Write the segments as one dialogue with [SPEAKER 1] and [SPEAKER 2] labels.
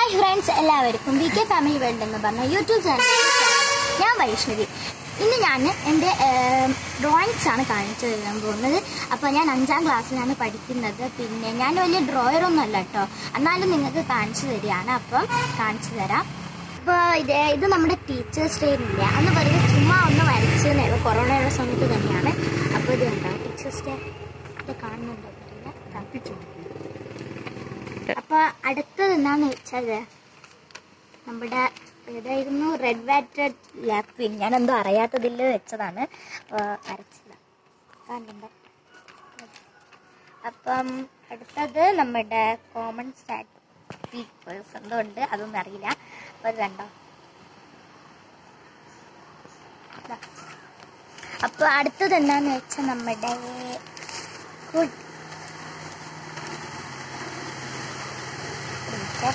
[SPEAKER 1] Hi friends എല്ലാവർക്കും V K family world എന്ന് പറഞ്ഞ യൂട്യൂബ് ചാനലിലേക്ക് സ്വാഗതം. ഞാൻ വൈഷ്ണവി ഇന്ന് ഞാൻ എൻ്റെ ഡ്രോയിങ്സ് ആണ് കാണിച്ചു തരാൻ പോകുന്നത് അപ്പോൾ ഞാൻ അഞ്ചാം ക്ലാസ്സിലാണ് പഠിക്കുന്നത് പിന്നെ ഞാൻ വലിയ ഡ്രോയറൊന്നും അല്ല കേട്ടോ എന്നാലും നിങ്ങൾക്ക് കാണിച്ചു തരികയാണ് അപ്പം കാണിച്ചു തരാം അപ്പോൾ ഇത് ഇത് നമ്മുടെ ടീച്ചേഴ്സ് ഡേ ഇല്ല അന്ന് വെറുതെ ചുമ്മാ ഒന്ന് വരച്ചതേ ഉള്ളൂ കൊറോണയുടെ സമയത്ത് തന്നെയാണ് അപ്പോൾ ഇത് ഉണ്ടോ ടീച്ചേഴ്സ് ഡേ ഇത് കാണുന്നുണ്ടോ അറിയില്ല കത്തിച്ചു അപ്പൊ അടുത്തത് എന്താന്ന് വെച്ചാൽ നമ്മുടെ ഏതായിരുന്നു റെഡ് വാറ്റഡ് ലാപ്പിൻ ഞാൻ എന്തോ അറിയാത്തതിൽ വെച്ചതാണ് അപ്പൊ വരച്ചില്ല കാണുന്നുണ്ടോ അപ്പം അടുത്തത് നമ്മുടെ കോമൺ പീപ്പിൾസ് എന്തോ ഉണ്ട് അതൊന്നും അറിയില്ല അപ്പൊ അത് കണ്ടോ ദാ. അപ്പൊ അടുത്തത് എന്താന്ന് വെച്ചാൽ നമ്മുടെ good ഇരിക്കെ.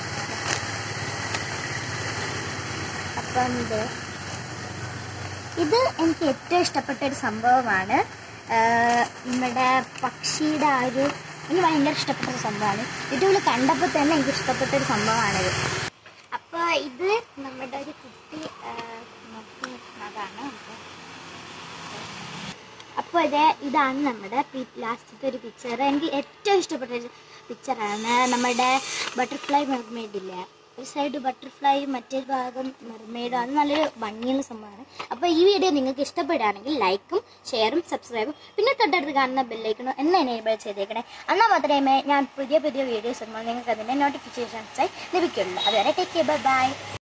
[SPEAKER 1] അപ്പം ഇത് ഇത് എനിക്ക് ഏറ്റവും ഇഷ്ടപ്പെട്ട ഒരു സംഭവമാണ് ആഹ് നമ്മുടെ പക്ഷിയുടെ ആ ഒരു എനിക്ക് ഭയങ്കര ഇഷ്ടപ്പെട്ട ഒരു സംഭവമാണ് യൂട്യൂബിൽ കണ്ടപ്പോൾ തന്നെ എനിക്ക് ഇഷ്ടപ്പെട്ട ഒരു സംഭവമാണിത് അപ്പോൾ ഇത് നമ്മുടെ ഒരു കുട്ടി ആഹ് നോക്കി നിൽക്കുന്നതാണ് അപ്പോൾ ഇത് ഇതാണ് നമ്മുടെ ലാസ്റ്റത്തെ ഒരു പിക്ചർ എനിക്ക് ഏറ്റവും ഇഷ്ടപ്പെട്ട ഒരു പിക്ചറാണ് നമ്മുടെ ബട്ടർഫ്ലൈ മെർമെയ്ഡ് ഇല്ലേ ഒരു സൈഡ് ബട്ടർഫ്ലൈ മറ്റേ ഭാഗം മെർമെയ്ഡും അത് നല്ലൊരു ഭംഗിയുള്ള സംഭവമാണ് അപ്പോൾ ഈ വീഡിയോ നിങ്ങൾക്ക് ഇഷ്ടപ്പെടുകയാണെങ്കിൽ ലൈക്കും ഷെയറും സബ്സ്ക്രൈബും പിന്നെ തൊട്ടടുത്ത് കാണുന്ന ബെല്ലൈക്കണോ എന്ന് എനേബിൾ ചെയ്തേക്കണേ എന്നാൽ മാത്രമേ ഞാൻ പുതിയ പുതിയ വീഡിയോസ് ഇടുമ്പോൾ നിങ്ങൾക്ക് അതിൻ്റെ നോട്ടിഫിക്കേഷൻസായി ലഭിക്കുള്ളൂ അതുവരെ ടേക്ക് കെയർ ബൈ